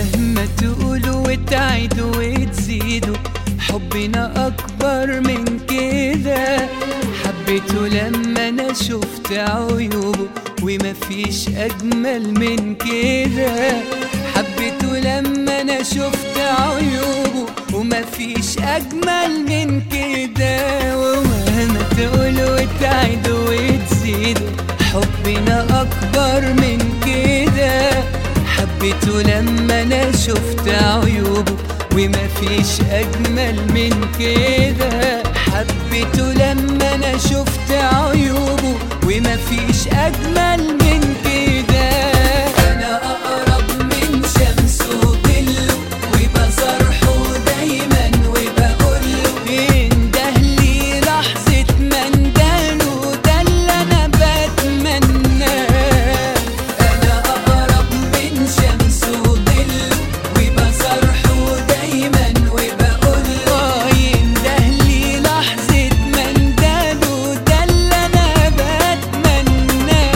ومهما تقولوا وتعيدوا وتزيدوا حبنا أكبر من كده حبيته لما أنا شفت عيوبه ومفيش أجمل من كده حبيته لما أنا شفت عيوبه ومفيش أجمل من كده ومهما تقولوا وتعيدوا وتزيدوا حبنا أكبر من كده حبيته لما أنا شفت عيوبه ومفيش أجمل من كده حبيته لما أنا شفت عيوبه ومفيش أجمل من كده أنا أقرب من شمس وظله وبصرحه دايما وبقوله انده لي لحظة منداله ده اللي أنا بتمناه أنا أقرب من شمس وظله وبصرحه دايما وبقوله ينده لي لحظة منداله ده اللي أنا بتمناه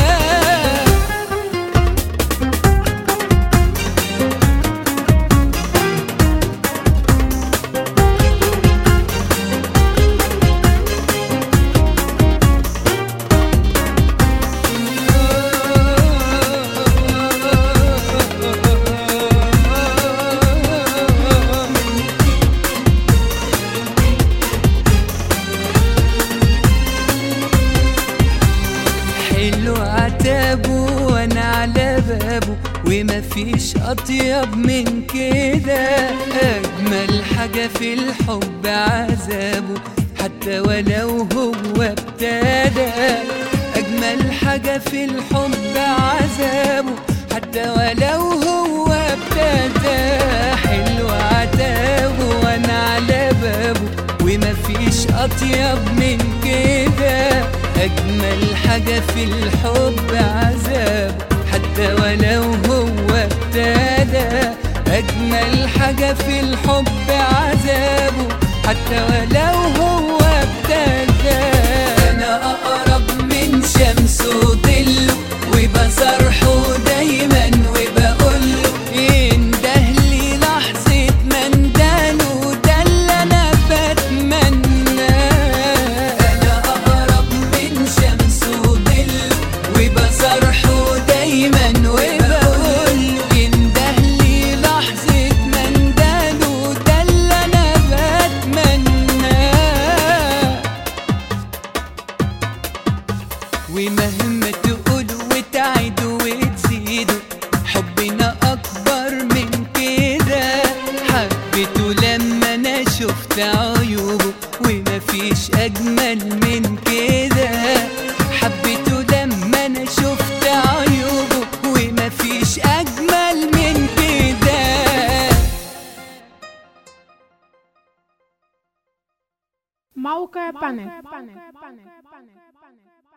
حلو عتابه وانا على بابه ومفيش اطيب من كده اجمل حاجة في الحب عذابه حتى ولو هو ابتدى اجمل حاجة في الحب عذابه حتى ولو هو ابتدى حلو عتابه وانا على بابه ومفيش اطيب من كده اجمل حاجة في الحب عذاب حتى ولو هو ابتدى اجمل حاجة في الحب عذابه حتى ولو هو ابتدى انا اقرب من شمس وظله وبصرحه دايما وبقوله ينده لي لحظة منداله ده اللي انا بتمناه انا اقرب من شمس وظله وبصرحه دايما وبقوله ينده لي لحظة منداله ده اللي انا بتمناه ومهما تقولوا وتعيدوا وتزيدوا حبنا أكبر من كده حبيته لما أنا شفت عيوبه ومفيش أجمل من كده حبيته لما أنا شفت عيوبه ومفيش أجمل من كده موقع بانك